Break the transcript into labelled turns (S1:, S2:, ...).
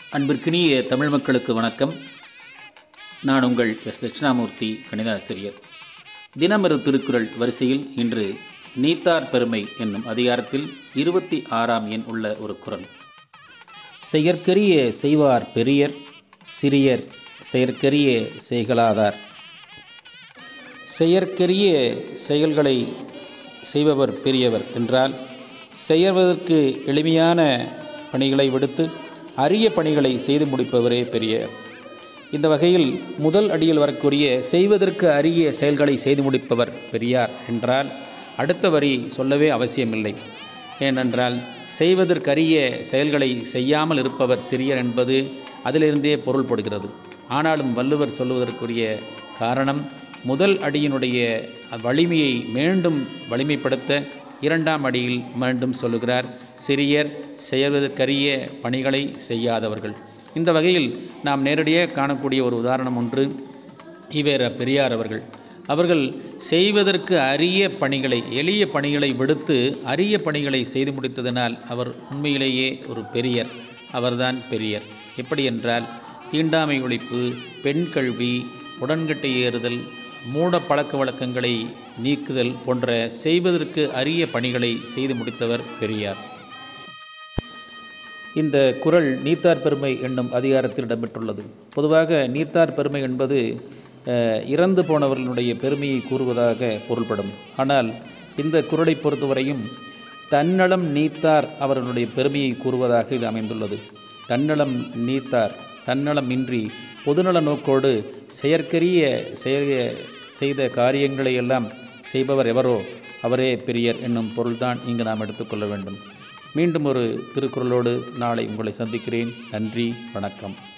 S1: அன்பிற்கினிய தமிழ் மக்களுக்கு வணக்கம் நான் உங்கள் எஸ் தட்சிணாமூர்த்தி கணித ஆசிரியர் தினமரு திருக்குறள் வரிசையில் இன்று நீத்தார் பெருமை என்னும் அதிகாரத்தில் இருபத்தி ஆறாம் எண் உள்ள ஒரு குறள் செயற்கரிய செய்வார் பெரியர் சிறியர் செயற்கரிய செய்கலாதார் செயற்கரிய செயல்களை செய்பவர் பெரியவர் என்றால் செய்வதற்கு எளிமையான பணிகளை விடுத்து அரிய பணிகளை செய்து முடிப்பவரே பெரியர் இந்த வகையில் முதல் அடியில் வரக்கூடிய செய்வதற்கு அரிய செயல்களை செய்து முடிப்பவர் பெரியார் என்றால் அடுத்த வரி சொல்லவே அவசியமில்லை ஏனென்றால் செய்வதற்கரிய செயல்களை செய்யாமல் இருப்பவர் சிறியர் என்பது அதிலிருந்தே பொருள்படுகிறது ஆனாலும் வள்ளுவர் சொல்லுவதற்குரிய காரணம் முதல் அடியினுடைய வலிமையை மீண்டும் வலிமைப்படுத்த இரண்டாம் அடியில் மீண்டும் சொல்லுகிறார் சிறியர் செய்வதற்கரிய பணிகளை செய்யாதவர்கள் இந்த வகையில் நாம் நேரடியாக காணக்கூடிய ஒரு உதாரணம் ஒன்று ஈவேர பெரியார் அவர்கள் அவர்கள் செய்வதற்கு அரிய பணிகளை எளிய பணிகளை விடுத்து அரிய பணிகளை செய்து முடித்ததனால் அவர் உண்மையிலேயே ஒரு பெரியர் அவர்தான் பெரியர் எப்படி என்றால் தீண்டாமை ஒழிப்பு பெண் கல்வி உடன்கட்டை ஏறுதல் மூட பழக்க வழக்கங்களை நீக்குதல் போன்ற செய்வதற்கு அரிய பணிகளை செய்து முடித்தவர் பெரியார் இந்த குறள் நீத்தார் பெருமை என்னும் அதிகாரத்தில் இடம்பெற்றுள்ளது பொதுவாக நீத்தார் பெருமை என்பது அஹ், இறந்து போனவர்களுடைய பெருமையை கூறுவதாக பொருள்படும் ஆனால் இந்த குறளை பொறுத்தவரையும் தன்னலம் நீத்தார் அவர்களுடைய பெருமையை கூறுவதாக இது அமைந்துள்ளது தன்னலம் நீத்தார் தன்னலம் இன்றி பொதுநல நோக்கோடு செயற்கரிய செய்ய செய்த காரியங்களை எல்லாம் செய்பவர் எவரோ அவரே பெரியர் என்னும் பொருள்தான் இங்கு நாம் எடுத்துக்கொள்ள வேண்டும் மீண்டும் ஒரு திருக்குறளோடு நாளை உங்களை சந்திக்கிறேன் நன்றி வணக்கம்